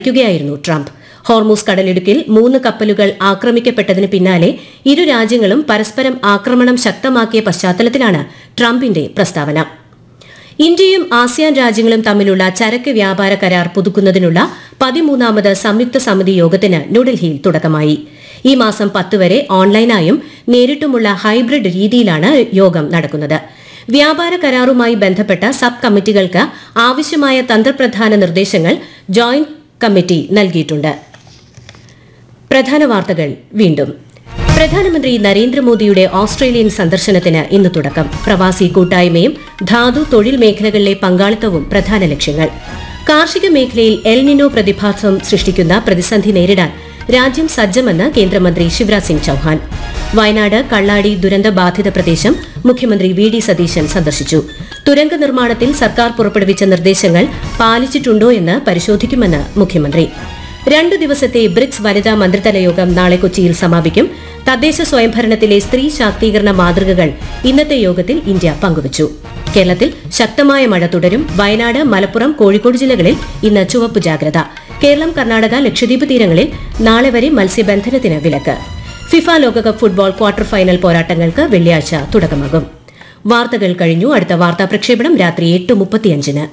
ക്കുകയായിരുന്നു Trump Hormuz കടലിടുക്കിൽ മൂന്ന് കപ്പലുകൾ ആക്രമിക്കപ്പെട്ടതിന് പിന്നാലെ ഇരു രാജ്യങ്ങളും പരസ്പരം ആക്രമണം ശക്തമാക്കിയ പശ്ചാത്തലത്തിലാണ് ട്രംപിന്റെ പ്രസ്താവന ഇന്ത്യയും ആസിയാൻ രാജ്യങ്ങളും തമ്മിലുള്ള ചരക്ക് വ്യാപാര കരാർ പുതുക്കുന്നതിനുള്ള പതിമൂന്നാമത് സംയുക്ത സമിതി യോഗത്തിന് ന്യൂഡൽഹിയിൽ തുടക്കമായി ഈ മാസം പത്ത് വരെ ഓൺലൈനായും നേരിട്ടുമുള്ള ഹൈബ്രിഡ് രീതിയിലാണ് യോഗം നടക്കുന്നത് വ്യാപാര കരാറുമായി ബന്ധപ്പെട്ട സബ് കമ്മിറ്റികൾക്ക് ആവശ്യമായ തന്ത്രപ്രധാന നിർദ്ദേശങ്ങൾ ജോയിന്റ് കമ്മിറ്റി നൽകിയിട്ടുണ്ട് പ്രധാന വാർത്തകൾ വീണ്ടും പ്രധാനമന്ത്രി നരേന്ദ്രമോദിയുടെ ഓസ്ട്രേലിയൻ സന്ദർശനത്തിന് ഇന്ന് തുടക്കം പ്രവാസി കൂട്ടായ്മയും ധാതു തൊഴിൽ മേഖലകളിലെ പങ്കാളിത്തവും പ്രധാന ലക്ഷ്യങ്ങൾ കാർഷിക മേഖലയിൽ എൽനിനോ പ്രതിഭാസം സൃഷ്ടിക്കുന്ന പ്രതിസന്ധി നേരിടാൻ രാജ്യം സജ്ജമെന്ന് കേന്ദ്രമന്ത്രി ശിവരാജ് സിംഗ് ചൌഹാൻ വയനാട് കള്ളാടി ദുരന്ത ബാധിത പ്രദേശം മുഖ്യമന്ത്രി വി ഡി സതീശൻ സന്ദർശിച്ചു തുരങ്ക നിർമ്മാണത്തിൽ സർക്കാർ പുറപ്പെടുവിച്ച നിർദ്ദേശങ്ങൾ പാലിച്ചിട്ടുണ്ടോ എന്ന് പരിശോധിക്കുമെന്ന് മുഖ്യമന്ത്രി രണ്ടു ദിവസത്തെ ബ്രിക്സ് വനിതാ മന്ത്രിതല യോഗം നാളെ കൊച്ചിയിൽ സമാപിക്കും തദ്ദേശ സ്വയംഭരണത്തിലെ സ്ത്രീ ശാക്തീകരണ മാതൃകകൾ ഇന്നത്തെ യോഗത്തിൽ ഇന്ത്യ പങ്കുവച്ചു കേരളത്തിൽ ശക്തമായ മഴ തുടരും വയനാട് മലപ്പുറം കോഴിക്കോട് ജില്ലകളിൽ ഇന്ന് ചുവപ്പ് ജാഗ്രത കേരളം കർണാടക ലക്ഷദ്വീപ് തീരങ്ങളിൽ നാളെ വരെ മത്സ്യബന്ധനത്തിന് വിലക്ക് ഫിഫ ലോകകപ്പ് ഫുട്ബോൾ ക്വാർട്ടർ ഫൈനൽ പോരാട്ടങ്ങൾക്ക് വെള്ളിയാഴ്ച തുടക്കമാകും വാർത്തകൾ കഴിഞ്ഞു അടുത്ത വാർത്താ പ്രക്ഷേപണം രാത്രി എട്ട് മുപ്പത്തിയഞ്ചിന്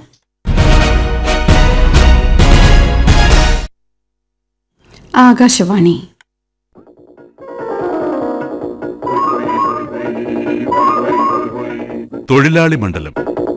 ആകാശവാണി തൊഴിലാളി മണ്ഡലം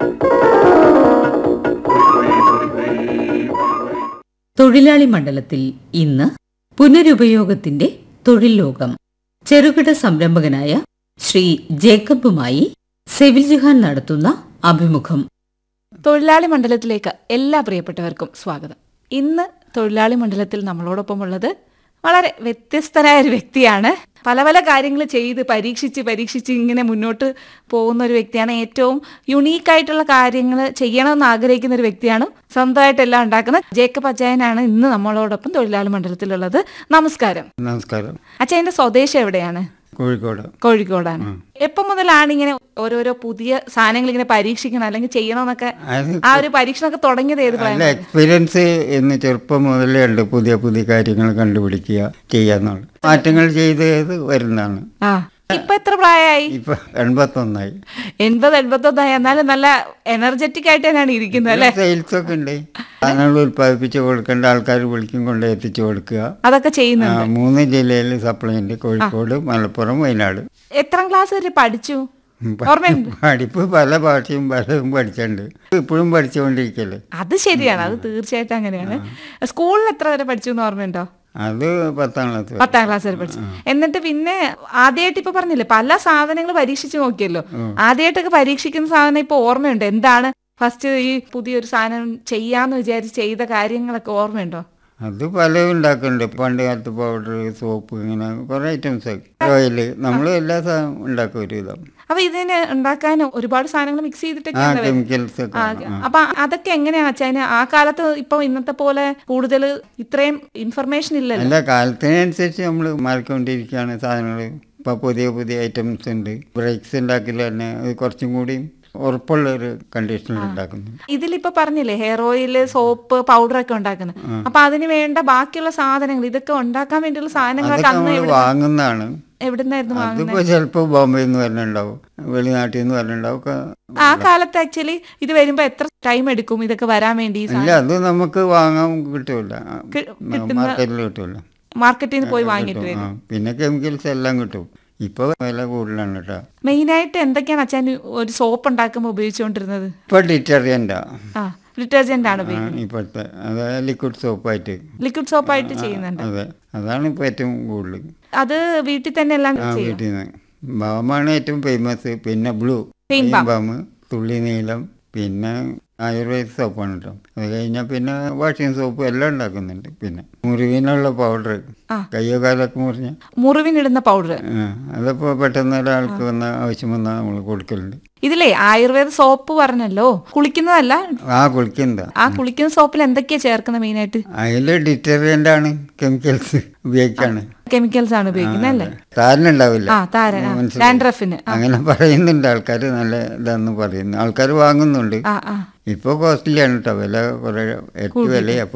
തൊഴിലാളി മണ്ഡലത്തിൽ ഇന്ന് പുനരുപയോഗത്തിന്റെ തൊഴിൽ ലോകം ചെറുകിട സംരംഭകനായ ശ്രീ ജേക്കബുമായി സെവിൽ ജുഹാൻ നടത്തുന്ന അഭിമുഖം തൊഴിലാളി മണ്ഡലത്തിലേക്ക് എല്ലാ പ്രിയപ്പെട്ടവർക്കും സ്വാഗതം ഇന്ന് തൊഴിലാളി മണ്ഡലത്തിൽ നമ്മളോടൊപ്പം ഉള്ളത് വളരെ വ്യത്യസ്തനായ ഒരു വ്യക്തിയാണ് പല പല കാര്യങ്ങൾ ചെയ്ത് പരീക്ഷിച്ച് പരീക്ഷിച്ച് ഇങ്ങനെ മുന്നോട്ട് പോകുന്ന ഒരു വ്യക്തിയാണ് ഏറ്റവും യുണീക്കായിട്ടുള്ള കാര്യങ്ങൾ ചെയ്യണമെന്ന് ആഗ്രഹിക്കുന്ന ഒരു വ്യക്തിയാണ് സ്വന്തമായിട്ട് എല്ലാം ഉണ്ടാക്കുന്ന ജേക്കബ് അച്ചായനാണ് ഇന്ന് നമ്മളോടൊപ്പം തൊഴിലാളി മണ്ഡലത്തിലുള്ളത് നമസ്കാരം നമസ്കാരം അച്ചായന്റെ സ്വദേശം എവിടെയാണ് കോഴിക്കോട് കോഴിക്കോടാണ് എപ്പം മുതലാണ് ഇങ്ങനെ ഓരോരോ പുതിയ സാധനങ്ങൾ ഇങ്ങനെ പരീക്ഷിക്കണം അല്ലെങ്കിൽ ചെയ്യണമെന്നൊക്കെ അത് ആ ഒരു പരീക്ഷണമൊക്കെ തുടങ്ങിയത് ഏത് നല്ല പ്രായം എക്സ്പീരിയൻസ് എന്ന് ചെറുപ്പം മുതലേ ഉണ്ട് പുതിയ പുതിയ കാര്യങ്ങൾ കണ്ടുപിടിക്കുക ചെയ്യാന്നുള്ളത് മാറ്റങ്ങൾ ചെയ്ത് ചെയ്ത് വരുന്നതാണ് ആ ഇപ്പൊ എത്ര പ്രായമായി ഇപ്പൊ എൺപത്തൊന്നായി എൺപത് എൺപത്തൊന്നായി എന്നാലും നല്ല എനർജറ്റിക് ആയിട്ട് തന്നെയാണ് ഇരിക്കുന്നത് അല്ലെ സെയിൽസ് ഒക്കെ ഉണ്ട് സാധനങ്ങൾ ഉൽപ്പാദിപ്പിച്ച് കൊടുക്കേണ്ട ആൾക്കാർ വിളിക്കും കൊണ്ട് എത്തിച്ചു കൊടുക്കുക അതൊക്കെ ആ, ചെയ്യുന്നുണ്ട് മൂന്ന് ജില്ലയിൽ സപ്ലൈ ഉണ്ട് കോഴിക്കോട് മലപ്പുറം വയനാട് എത്രാം ക്ലാസ് വരെ പഠിച്ചു ഓർമ്മയുണ്ട് പഠിപ്പ് പല ഭാഷയും പലതും പഠിച്ചിട്ടുണ്ട് ഇപ്പോഴും പഠിച്ചുകൊണ്ടിരിക്കല്ലേ അത് ശരിയാണ് അത് തീർച്ചയായിട്ടും അങ്ങനെയാണ് സ്കൂളിൽ എത്ര വരെ പഠിച്ചു എന്ന് ഓർമ്മയുണ്ടോ അത് പത്താം ക്ലാസ് പത്താം ക്ലാസ് വരെ പഠിച്ചു എന്നിട്ട് പിന്നെ ആദ്യമായിട്ട് ഇപ്പൊ പറഞ്ഞില്ലേ പല സാധനങ്ങൾ പരീക്ഷിച്ച് നോക്കിയല്ലോ ആദ്യമായിട്ടൊക്കെ പരീക്ഷിക്കുന്ന സാധനം ഇപ്പൊ ഓർമ്മയുണ്ട് എന്താണ് ഫസ്റ്റ് ഈ പുതിയൊരു സാധനം ചെയ്യാന്ന് വിചാരിച്ച് ചെയ്ത കാര്യങ്ങളൊക്കെ ഓർമ്മയുണ്ടോ അത് പലതും ഉണ്ടാക്കുന്നുണ്ട് പണ്ട് കാലത്ത് പൗഡർ സോപ്പ് ഇങ്ങനെ കുറേ ഐറ്റംസ് ഒക്കെ ഓയില് നമ്മൾ എല്ലാ സാധനവും ഉണ്ടാക്കും ഒരു വിധം അപ്പൊ ഇതിന് ഉണ്ടാക്കാൻ ഒരുപാട് സാധനങ്ങൾ മിക്സ് ആ ചെയ്തിട്ടൊക്കെയാണ് വരുന്നത്. കെമിക്കൽസ് ഒക്കെ ആ, ആ. അപ്പൊ അതൊക്കെ എങ്ങനെയാ വെച്ചാൽ ആ കാലത്ത് ഇപ്പൊ ഇന്നത്തെ പോലെ കൂടുതൽ ഇത്രയും ഇൻഫർമേഷൻ ഇല്ലല്ലോ അല്ല കാലത്തിനനുസരിച്ച് നമ്മൾ മാറിക്കൊണ്ടിരിക്കുകയാണ് സാധനങ്ങൾ ഇപ്പം പുതിയ പുതിയ ഐറ്റംസ് ഉണ്ട് ബ്രേക്സ് ഉണ്ടാക്കില്ല തന്നെ അത് കുറച്ചും കൂടി ഉറപ്പുള്ള ഒരു കണ്ടീഷനിൽ ഉണ്ടാക്കുന്നു ഇതിലിപ്പോ പറഞ്ഞില്ലേ ഹെയർ ഓയിൽ സോപ്പ് പൗഡർ ഒക്കെ ഉണ്ടാക്കുന്നത് അപ്പൊ അതിന് വേണ്ട ബാക്കിയുള്ള സാധനങ്ങൾ ഇതൊക്കെ ഉണ്ടാക്കാൻ വേണ്ടിയുള്ള സാധനങ്ങളൊക്കെ അതൊക്കെ അന്ന് നമ്മൾ എവിടെ വാങ്ങുന്നതാണ് എവിടുന്നായിരുന്നു വാങ്ങുന്നത് അതിപ്പോൾ ചിലപ്പോൾ ബോംബെയിൽ നിന്ന് വരണുണ്ടാവും വെളിനാട്ടിൽ നിന്ന് വരണുണ്ടാവും ഒക്കെ ആ കാലത്ത് ആക്ച്വലി ഇത് വരുമ്പോ എത്ര ടൈം എടുക്കും ഇതൊക്കെ വരാൻ വേണ്ടി ഈ സാധനം? ഇല്ല അത് നമുക്ക് വാങ്ങാൻ കിട്ടൂല കി- കിട്ടുന്ന- മാർക്കറ്റിൽ കിട്ടൂല മാർക്കറ്റിൽ നിന്ന് പോയി വാങ്ങിയിട്ട് കിട്ടും. വരും ആ, പിന്നെ കെമിക്കൽസ് എല്ലാം കിട്ടും ഇപ്പോൾ വില കൂടുതലാണ് കേട്ടോ മെയിനായിട്ട് എന്തൊക്കെയാണ് അച്ഛൻ ഒരു സോപ്പ് ഉണ്ടാക്കുമ്പോൾ ഉപയോഗിച്ചുകൊണ്ടിരുന്നത് ഇപ്പൊ ഡിറ്റർജന്റാ ആ ഡിറ്റർജന്റ് ആണ് ഉപയോഗിക്കുന്നത് ഇപ്പോഴത്തെ അതായത് ലിക്വിഡ് സോപ്പായിട്ട് ലിക്വിഡ് സോപ്പായിട്ട് ചെയ്യുന്നുണ്ട് അതെ അതാണ് ഇപ്പൊ ഏറ്റവും കൂടുതൽ അത് വീട്ടിൽ തന്നെ എല്ലാം ആ ചെയ്യും വീട്ടിൽ നിന്ന് ബാമാണ് ഏറ്റവും ഫേമസ് പിന്നെ ബ്ലൂ Pain balm. ബാം തുള്ളി നീലം പിന്നെ ആയുർവേദ സോപ്പാണ് കേട്ടോ അത് കഴിഞ്ഞാൽ പിന്നെ വാഷിംഗ് സോപ്പ് എല്ലാം ഉണ്ടാക്കുന്നുണ്ട് പിന്നെ മുറിവിനുള്ള പൗഡർ ആ. കയ്യോ കാലൊക്കെ മുറിഞ്ഞ മുറിവിനിടുന്ന പൗഡർ അതപ്പോൾ പെട്ടെന്ന് ഒരാൾക്ക് വന്ന ആവശ്യം വന്നാൽ നമ്മൾ കൊടുക്കലുണ്ട് ഇതിലേ ആയുർവേദ സോപ്പ് പറഞ്ഞല്ലോ കുളിക്കുന്നതല്ല ആ കുളിക്കുന്നതാ ആ കുളിക്കുന്ന സോപ്പിൽ എന്തൊക്കെയാ ചേർക്കുന്നത് മെയിനായിട്ട് അതിൽ ഡിറ്റർജന്റ് ആണ് കെമിക്കൽസ് ഉപയോഗിക്കാണ് കെമിക്കൽസ് ആണ് ഉപയോഗിക്കുന്നത് അല്ലേ താരനുണ്ടാവില്ല ആ താരൻ ആ, മനസ്സിലായി. ഡാൻഡ്രഫിന് ആ, അങ്ങനെ പറയുന്നുണ്ട് ആൾക്കാർ നല്ല ഇതാന്ന് പറയുന്നു ആൾക്കാർ വാങ്ങുന്നുണ്ട് ആ ആ ഇപ്പോൾ കോസ്റ്റ്ലിയാണ് കേട്ടോ വില കുറേ എട്ട് വിലയാ അപ്പോൾ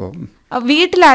വീട്ടിൽ